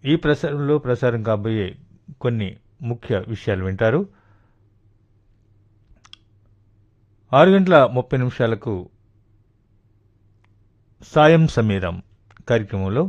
ఈ ప్రసారంలో ప్రసారం కాబోయే కొన్ని ముఖ్య విషయాలు వింటారు ఆరు గంటల ముప్పై నిమిషాలకు సాయం సమీరం కార్యక్రమంలో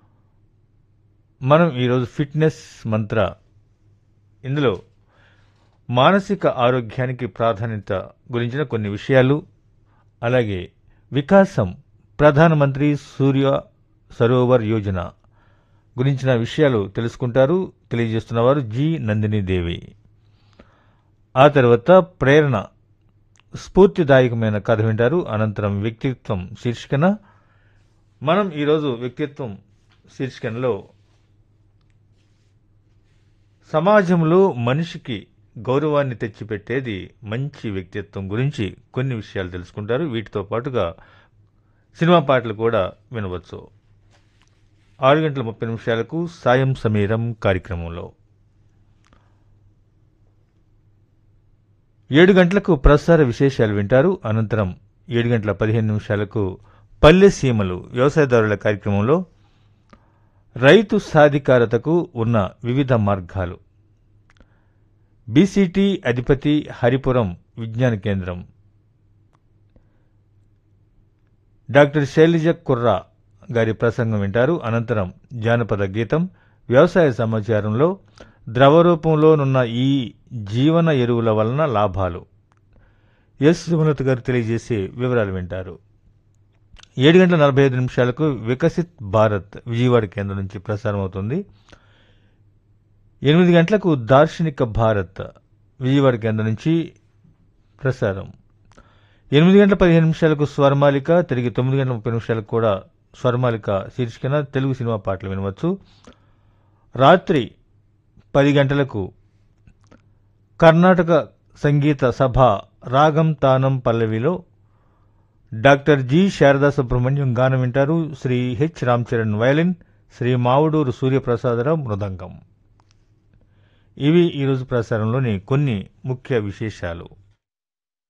మనం ఈరోజు ఫిట్నెస్ మంత్ర ఇందులో మానసిక ఆరోగ్యానికి ప్రాధాన్యత గురించిన కొన్ని విషయాలు అలాగే వికాసం ప్రధానమంత్రి సూర్య సరోవర్ యోజన గురించిన విషయాలు తెలుసుకుంటారు తెలియజేస్తున్నవారు జి నందిని దేవి ఆ తర్వాత ప్రేరణ స్ఫూర్తిదాయకమైన కథ వింటారు అనంతరం వ్యక్తిత్వం శీర్షికన మనం ఈరోజు వ్యక్తిత్వం శీర్షికనలో సమాజంలో మనిషికి గౌరవాన్ని తెచ్చిపెట్టేది మంచి వ్యక్తిత్వం గురించి కొన్ని విషయాలు తెలుసుకుంటారు వీటితో పాటుగా సినిమా పాటలు కూడా వినవచ్చు ఆరు గంటల ముప్పై నిమిషాలకు సాయం సమీరం కార్యక్రమంలో ఏడు గంటలకు ప్రసార విశేషాలు వింటారు అనంతరం ఏడు గంటల పదిహేను నిమిషాలకు పల్లె సీమలు వ్యవసాయదారుల కార్యక్రమంలో రైతు సాధికారతకు ఉన్న వివిధ మార్గాలు బీసీటీ అధిపతి హరిపురం విజ్ఞాన కేంద్రం డాక్టర్ శైలజ కుర్రా గారి ప్రసంగం వింటారు అనంతరం జానపద గీతం వ్యవసాయ సమాచారంలో ద్రవ రూపంలోనున్న ఈ జీవన ఎరువుల వలన లాభాలు ఎస్ సుమలత గారు తెలియజేసే వివరాలు వింటారు ఏడు గంటల నలభై ఐదు నిమిషాలకు వికసిత్ భారత్ విజయవాడ కేంద్రం నుంచి ప్రసారం అవుతుంది ఎనిమిది గంటలకు దార్శనిక భారత్ విజయవాడ కేంద్రం నుంచి ప్రసారం ఎనిమిది గంటల పదిహేను నిమిషాలకు స్వరమాలిక తిరిగి తొమ్మిది గంటల ముప్పై నిమిషాలకు కూడా స్వరమాలిక శీర్షికన తెలుగు సినిమా పాటలు వినవచ్చు రాత్రి పది గంటలకు కర్ణాటక సంగీత సభ రాగం తానం పల్లవిలో డాక్టర్ జి శారదా సుబ్రహ్మణ్యం గానం వింటారు శ్రీ హెచ్ రామ్చరణ్ వయలిన్ శ్రీ మావుడూరు సూర్యప్రసాదరావు మృదంగం ఇవి ఈరోజు ప్రసారంలోని కొన్ని ముఖ్య విశేషాలు